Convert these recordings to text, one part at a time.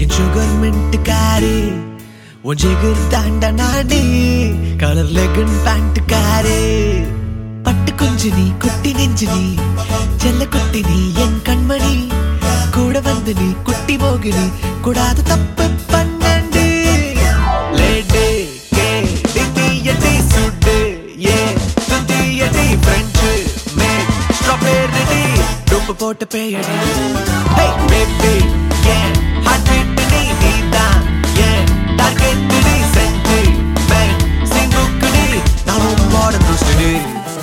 என் sugar mint காரு உன் ஜிகர் தாண்டா நாடு கலர் லெகன் பேண்ட் காரு பட்டு குஞ்சு நீ குட்டி நெஞ்சு நீ செல்ல குட்டி நீ என் கண்மணி கூட வந்து நீ குட்டி மோகினி கூடாத தப்பு பன்னெண்டு லேடு கே டிட்டியடி சுடு ஏ துந்தியடி ஃப்ரெஞ்சு மே ஸ்ட்ராபெர்ரி டூப்பு போட்டு பேயடி hey baby a heart beat நீ நீதான் ஏ டார்கெட் நீ செஞ்சு மே சிங்குக்கு நீ நான் உம்மோட ருஸ்டி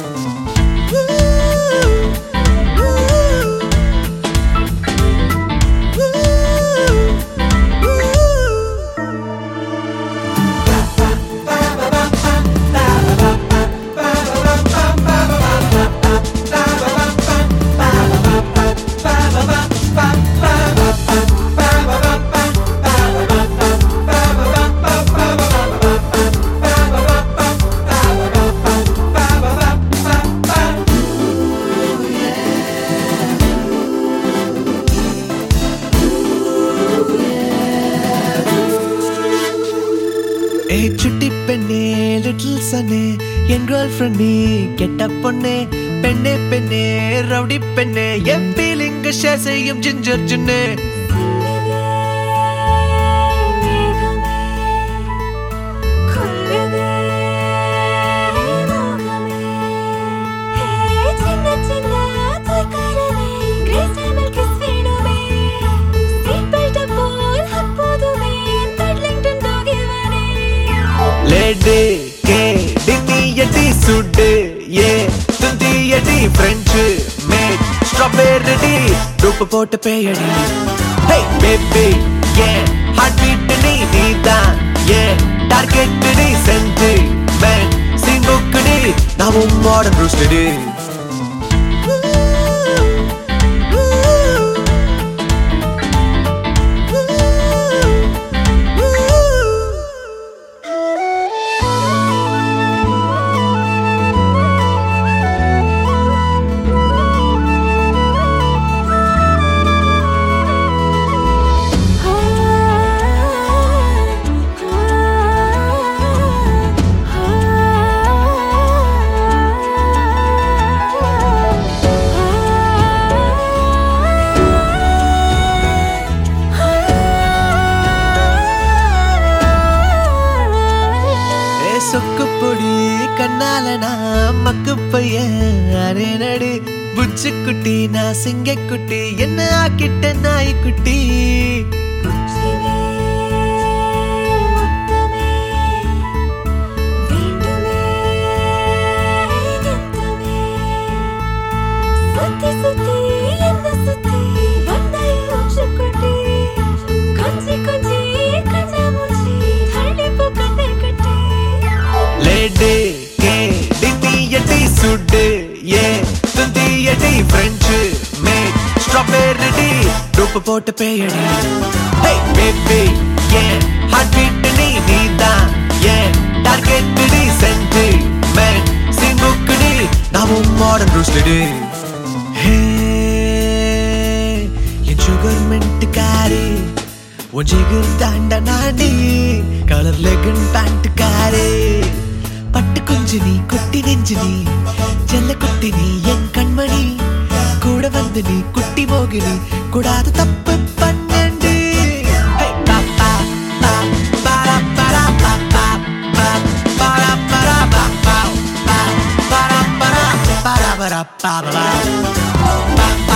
ஏய் சுட்டி பெண்ணே லிட்டில் சனே என் கேர்ள் ஃப்ரெண்ட் நீ கெட்ட பொண்ணே பெண்ணே பெண்ணே ரவுடி பெண்ணே என் ஃபீலிங்க ஷேர் செய்யும் ஜிஞ்சர் ஜுன்னே லேடு கே டிட்டியடி சுடு ஏ துந்தியடி ஃப்ரெஞ்சு மேட் ஸ்ட்ராபெர்ரி டூப்பு போட்டு பேயடி hey baby a heart beat நீ நீதான் ஏ டார்கெட் நீ செஞ்சு மேட் சிங்குக்கு நீ நான் உம்மோட ருஸ்டி ஏ சொக்கு பொடி கண்ணால நான் மக்கு பையன் அரே நடு புச்சு குட்டி நான் சிங்க குட்டி என்ன ஆக்கிட்ட நாய் குட்டி சுத்தி சுத்தி என்ன சுத்தி வந்தாய் மூச்சு குட்டி கொஞ்சி கொஞ்சி கஞ்சா மூச்சி ஹள்ளி பூக்கத்தை கட்டி லேடு கே டிட்டியடி சுடு ஏ துந்தியடி ஃப்ரெஞ்சு மேட் ஸ்ட்ராபெர்ரி டூப்பு போட்டு பேயடி hey baby a heart beat நீ நீதான் ஏ டார்கெட் நீ செஞ்சு மேட் சிங்குக்கு நீ நான் உம்மோட ருஸ்டி ஹே என் சுகர் மின்ட் காரு உன் ஜிகர் தாண்டா நாடி கலர் லெகன் பேண்ட் காரு பட்டு குஞ்சு நீ குட்டி நெஞ்சு நீ செல்ல குட்டி நீ என் கண்மணி கூட வந்து நீ குட்டி மோகினி கூடாத தப்பு பன்னெண்டு ஹே, பா, பா, பா, பாரா, பாரா, பா, பா, பா, பாரா, பாரா, பா, பா, பா, பாரா, பாரா, பாரா, பாரா, பா, பா.